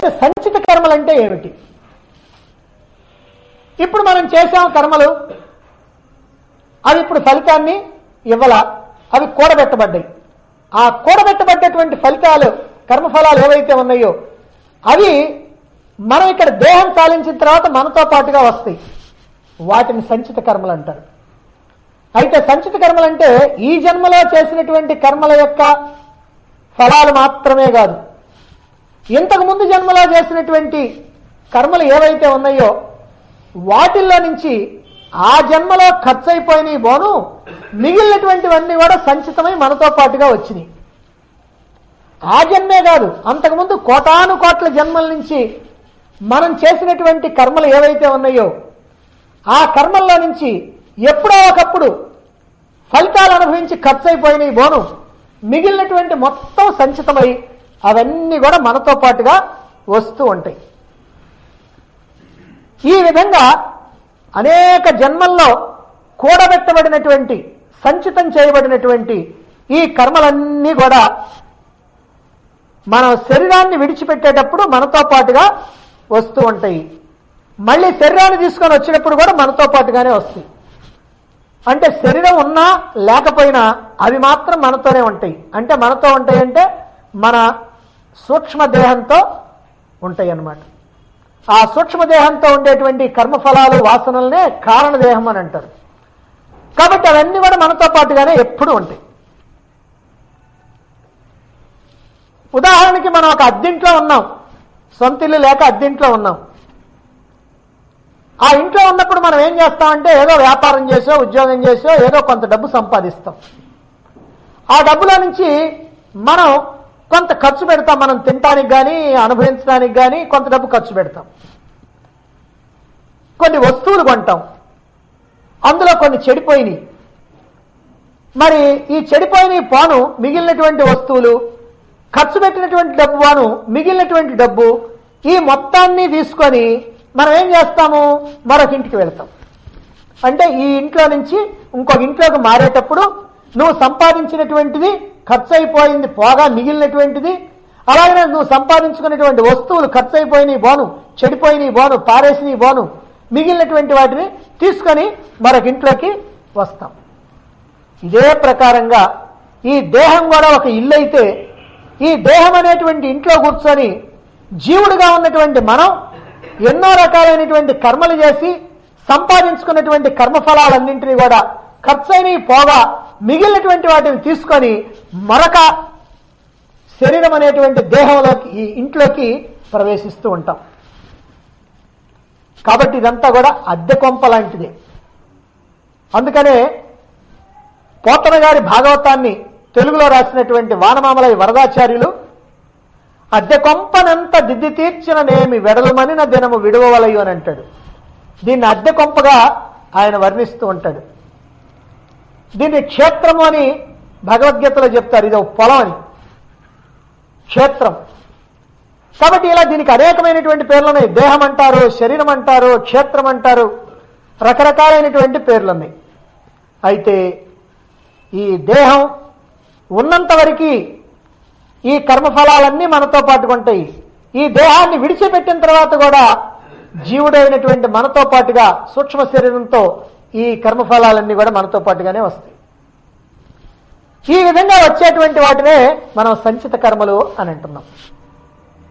సంచిత కర్మలు అంటే ఏమిటి ఇప్పుడు మనం చేసాం కర్మలు అవి ఇప్పుడు ఫలితాన్ని ఇవ్వాల అవి కూడబెట్టబడ్డాయి ఆ కూడబెట్టబడ్డటువంటి ఫలితాలు కర్మఫలాలు ఏవైతే ఉన్నాయో అవి మనం ఇక్కడ దేహం సాధించిన తర్వాత మనతో పాటుగా వస్తాయి వాటిని సంచిత కర్మలు అంటారు అయితే సంచిత కర్మలు అంటే ఈ జన్మలో చేసినటువంటి కర్మల యొక్క ఫలాలు మాత్రమే కాదు ఇంతకు ముందు జన్మలో చేసినటువంటి కర్మలు ఏవైతే ఉన్నాయో వాటిల్లో నుంచి ఆ జన్మలో ఖర్చు అయిపోయినాయి బోను మిగిలినటువంటివన్నీ కూడా సంచితమై మనతో పాటుగా వచ్చినాయి ఆ జన్మే కాదు అంతకుముందు కోటాను కోట్ల జన్మల నుంచి మనం చేసినటువంటి కర్మలు ఏవైతే ఉన్నాయో ఆ కర్మల్లో నుంచి ఎప్పుడో ఒకప్పుడు ఫలితాలు అనుభవించి ఖర్చు అయిపోయినాయి బోను మిగిలినటువంటి మొత్తం సంచితమై అవన్నీ కూడా మనతో పాటుగా వస్తూ ఉంటాయి ఈ విధంగా అనేక జన్మల్లో కూడబెట్టబడినటువంటి సంచితం చేయబడినటువంటి ఈ కర్మలన్నీ కూడా మనం శరీరాన్ని విడిచిపెట్టేటప్పుడు మనతో పాటుగా వస్తూ ఉంటాయి మళ్ళీ శరీరాన్ని తీసుకొని వచ్చినప్పుడు కూడా మనతో పాటుగానే వస్తాయి అంటే శరీరం ఉన్నా లేకపోయినా అవి మాత్రం మనతోనే ఉంటాయి అంటే మనతో ఉంటాయి అంటే మన సూక్ష్మ దేహంతో ఉంటాయి అన్నమాట ఆ సూక్ష్మ దేహంతో ఉండేటువంటి కర్మఫలాలు వాసనలనే కారణ దేహం అని అంటారు కాబట్టి అవన్నీ కూడా మనతో పాటుగానే ఎప్పుడూ ఉంటాయి ఉదాహరణకి మనం ఒక అద్దెంట్లో ఉన్నాం సొంత ఇల్లు లేక అద్దెంట్లో ఉన్నాం ఆ ఇంట్లో ఉన్నప్పుడు మనం ఏం చేస్తామంటే ఏదో వ్యాపారం చేసో ఉద్యోగం చేసో ఏదో కొంత డబ్బు సంపాదిస్తాం ఆ డబ్బులో నుంచి మనం కొంత ఖర్చు పెడతాం మనం తినటానికి కానీ అనుభవించడానికి కానీ కొంత డబ్బు ఖర్చు పెడతాం కొన్ని వస్తువులు కొంటాం అందులో కొన్ని చెడిపోయినాయి మరి ఈ చెడిపోయిన పోను మిగిలినటువంటి వస్తువులు ఖర్చు పెట్టినటువంటి డబ్బు పోను మిగిలినటువంటి డబ్బు ఈ మొత్తాన్ని తీసుకొని మనం ఏం చేస్తాము మరొక ఇంటికి వెళ్తాం అంటే ఈ ఇంట్లో నుంచి ఇంకొక ఇంట్లోకి మారేటప్పుడు నువ్వు సంపాదించినటువంటిది ఖర్చు అయిపోయింది పోగా మిగిలినటువంటిది అలాగే నువ్వు సంపాదించుకున్నటువంటి వస్తువులు ఖర్చు అయిపోయినాయి బోను చెడిపోయినాయి బోను పారేసినవి బోను మిగిలినటువంటి వాటిని తీసుకొని మరొక ఇంట్లోకి వస్తాం ఇదే ప్రకారంగా ఈ దేహం కూడా ఒక ఇల్లు అయితే ఈ దేహం అనేటువంటి ఇంట్లో కూర్చొని జీవుడిగా ఉన్నటువంటి మనం ఎన్నో రకాలైనటువంటి కర్మలు చేసి సంపాదించుకున్నటువంటి కర్మఫలాలన్నింటినీ కూడా ఖర్చైనవి పోగా మిగిలినటువంటి వాటిని తీసుకొని మరొక శరీరం అనేటువంటి దేహంలోకి ఈ ఇంట్లోకి ప్రవేశిస్తూ ఉంటాం కాబట్టి ఇదంతా కూడా అద్దె కొంప లాంటిదే అందుకనే పోతన గారి భాగవతాన్ని తెలుగులో రాసినటువంటి వానమామలై వరదాచార్యులు అద్దె కొంపనంత దిద్ది తీర్చిన నేమి వెడలమనిన దినము విడువవలయు అని అంటాడు దీన్ని అద్దె కొంపగా ఆయన వర్ణిస్తూ ఉంటాడు దీన్ని క్షేత్రము అని భగవద్గీతలో చెప్తారు ఇది ఒక పొలం అని క్షేత్రం కాబట్టి ఇలా దీనికి అనేకమైనటువంటి పేర్లు ఉన్నాయి దేహం అంటారు శరీరం అంటారు క్షేత్రం అంటారు రకరకాలైనటువంటి పేర్లు ఉన్నాయి అయితే ఈ దేహం ఉన్నంత వరకు ఈ కర్మఫలాలన్నీ మనతో పాటు ఉంటాయి ఈ దేహాన్ని విడిచిపెట్టిన తర్వాత కూడా జీవుడైనటువంటి మనతో పాటుగా సూక్ష్మ శరీరంతో ఈ కర్మఫలాలన్నీ కూడా మనతో పాటుగానే వస్తాయి ఈ విధంగా వచ్చేటువంటి వాటినే మనం సంచిత కర్మలు అని అంటున్నాం